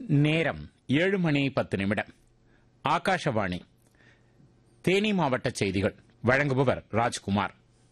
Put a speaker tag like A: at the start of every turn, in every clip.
A: நேரம் ஏழு மணி பத்து நிமிடம் ஆகாஷவாணி தேனி மாவட்ட செய்திகள் வழங்குபவர் ராஜ்குமார்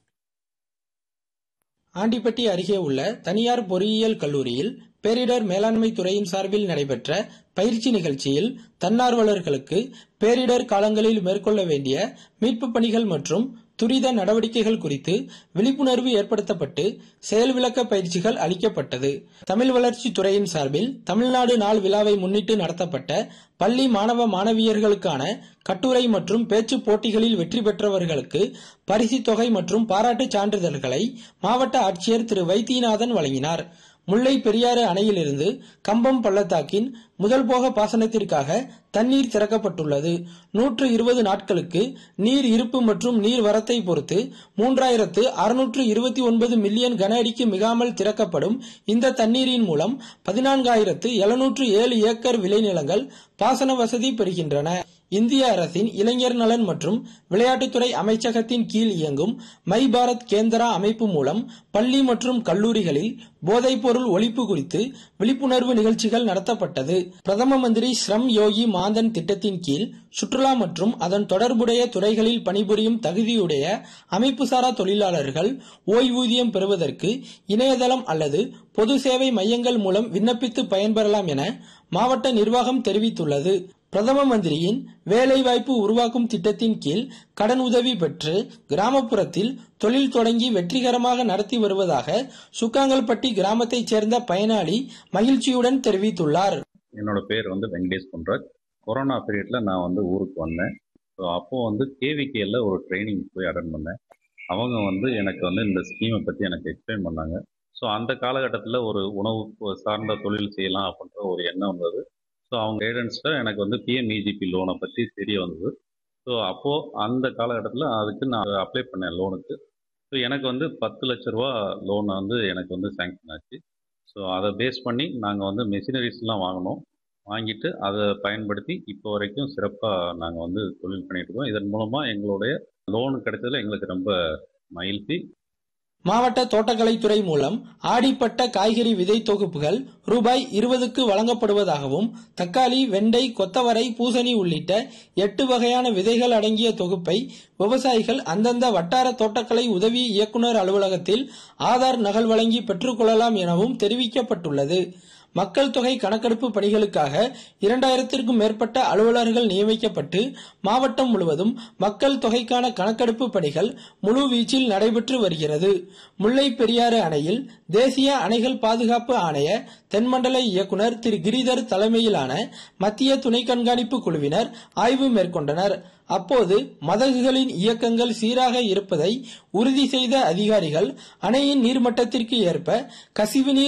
B: ஆண்டிப்பட்டி அருகே உள்ள தனியார் பொறியியல் கல்லூரியில் பேரிடர் மேலாண்மை துறையின் சார்பில் நடைபெற்ற பயிற்சி நிகழ்ச்சியில் தன்னார்வலர்களுக்கு பேரிடர் காலங்களில் மேற்கொள்ள வேண்டிய மீட்புப் பணிகள் மற்றும் துரித நடவடிக்கைகள் குறித்து விழிப்புணர்வு ஏற்படுத்தப்பட்டு செயல் விளக்க பயிற்சிகள் அளிக்கப்பட்டது தமிழ் வளர்ச்சி துறையின் சார்பில் தமிழ்நாடு நாள் விழாவை முன்னிட்டு நடத்தப்பட்ட பள்ளி மாணவ மாணவியர்களுக்கான கட்டுரை மற்றும் பேச்சு போட்டிகளில் வெற்றி பெற்றவர்களுக்கு பரிசுத் தொகை மற்றும் பாராட்டுச் சான்றிதழ்களை மாவட்ட ஆட்சியர் திரு வைத்தியநாதன் வழங்கினார் முல்லை பெரியாறு அணையிலிருந்து கம்பம் பள்ளத்தாக்கின் முதல் போக பாசனத்திற்காக தண்ணீர் திறக்கப்பட்டுள்ளது நூற்று இருபது நாட்களுக்கு நீர் இருப்பு மற்றும் நீர் வரத்தை பொறுத்து மூன்றாயிரத்து அறுநூற்று இருபத்தி ஒன்பது மில்லியன் கன அடிக்கு மிகாமல் திறக்கப்படும் இந்த தண்ணீரின் மூலம் பதினான்காயிரத்து எழுநூற்று ஏழு ஏக்கர் விளைநிலங்கள் பாசன வசதி பெறுகின்றன இந்திய அரசின் இளைஞர் நலன் மற்றும் விளையாட்டுத்துறை அமைச்சகத்தின் கீழ் இயங்கும் மை பாரத் கேந்திரா அமைப்பு மூலம் பள்ளி மற்றும் கல்லூரிகளில் போதைப்பொருள் ஒழிப்பு குறித்து விழிப்புணர்வு நிகழ்ச்சிகள் நடத்தப்பட்டது பிரதம மந்திரி ஸ்ரம் யோகி மாந்தன் திட்டத்தின் கீழ் சுற்றுலா மற்றும் அதன் தொடர்புடைய துறைகளில் பணிபுரியும் தகுதியுடைய அமைப்புசாரா தொழிலாளர்கள் ஓய்வூதியம் பெறுவதற்கு இணையதளம் அல்லது பொது சேவை மையங்கள் மூலம் விண்ணப்பித்து பயன்பெறலாம் என மாவட்ட நிர்வாகம் தெரிவித்துள்ளது பிரதம மந்திரியின் வேலைவாய்ப்பு உருவாக்கும் திட்டத்தின் கீழ் கடன் உதவி பெற்று கிராமப்புறத்தில் தொழில் தொடங்கி வெற்றிகரமாக நடத்தி வருவதாக சுக்காங்கல்பட்டி கிராமத்தைச் சேர்ந்த பயனாளி மகிழ்ச்சியுடன் தெரிவித்துள்ளார்
C: என்னோட பேர் வந்து வெங்கடேஷ் பொன்ராஜ் கொரோனா பீரியட்ல நான் வந்து ஊருக்கு வந்தேன் ஸோ அப்போ வந்து கேவிகேல ஒரு ட்ரைனிங் போய் அட்டன் பண்ணேன் அவங்க வந்து எனக்கு வந்து இந்த ஸ்கீமை பற்றி எனக்கு எக்ஸ்பிளைன் பண்ணாங்க ஸோ அந்த காலகட்டத்தில் ஒரு உணவு சார்ந்த தொழில் செய்யலாம் அப்படின்ற ஒரு எண்ணம் வந்தது ஸோ அவங்க கைடன்ஸில் எனக்கு வந்து பிஎம்இஜிபி லோனை பற்றி தெரிய வந்தது ஸோ அப்போது அந்த காலகட்டத்தில் அதுக்கு நான் அப்ளை பண்ணேன் லோனுக்கு ஸோ எனக்கு வந்து பத்து லட்ச ரூபா லோனை வந்து எனக்கு வந்து சேங்ஷன் ஆச்சு ஸோ அதை பேஸ் பண்ணி நாங்கள் வந்து மெஷினரிஸ்லாம் வாங்கினோம் வாங்கிட்டு அதை பயன்படுத்தி இப்போ வரைக்கும் சிறப்பாக நாங்கள் வந்து தொழில் பண்ணிட்டு இருக்கோம் இதன் மூலமாக எங்களுடைய லோன் கிடைச்சதுல எங்களுக்கு ரொம்ப மகிழ்ச்சி
B: மாவட்ட தோட்டக்கலைத்துறை மூலம் ஆடிப்பட்ட காய்கறி விதை தொகுப்புகள் ரூபாய் இருபதுக்கு வழங்கப்படுவதாகவும் தக்காளி வெண்டை கொத்தவரை பூசணி உள்ளிட்ட எட்டு வகையான விதைகள் அடங்கிய தொகுப்பை விவசாயிகள் அந்தந்த வட்டார தோட்டக்கலை உதவி இயக்குநர் அலுவலகத்தில் ஆதார் நகல் வழங்கி பெற்றுக்கொள்ளலாம் எனவும் தெரிவிக்கப்பட்டுள்ளது மக்கள் தொகை கணக்கெடுப்பு பணிகளுக்காக இரண்டாயிரத்திற்கும் மேற்பட்ட அலுவலர்கள் நியமிக்கப்பட்டு மாவட்டம் முழுவதும் மக்கள் தொகைக்கான கணக்கெடுப்பு பணிகள் முழு வீச்சில் நடைபெற்று வருகிறது முல்லை பெரியாறு அணையில் தேசிய அணைகள் பாதுகாப்பு ஆணைய தென்மண்டல இயக்குநர் திரு கிரிதர் தலைமையிலான மத்திய துணை கண்காணிப்பு குழுவினர் ஆய்வு மேற்கொண்டனர் அப்போது மதகுகளின் இயக்கங்கள் சீராக இருப்பதை உறுதி செய்த அதிகாரிகள் அணையின் நீர்மட்டத்திற்கு ஏற்ப கசிவு நீர்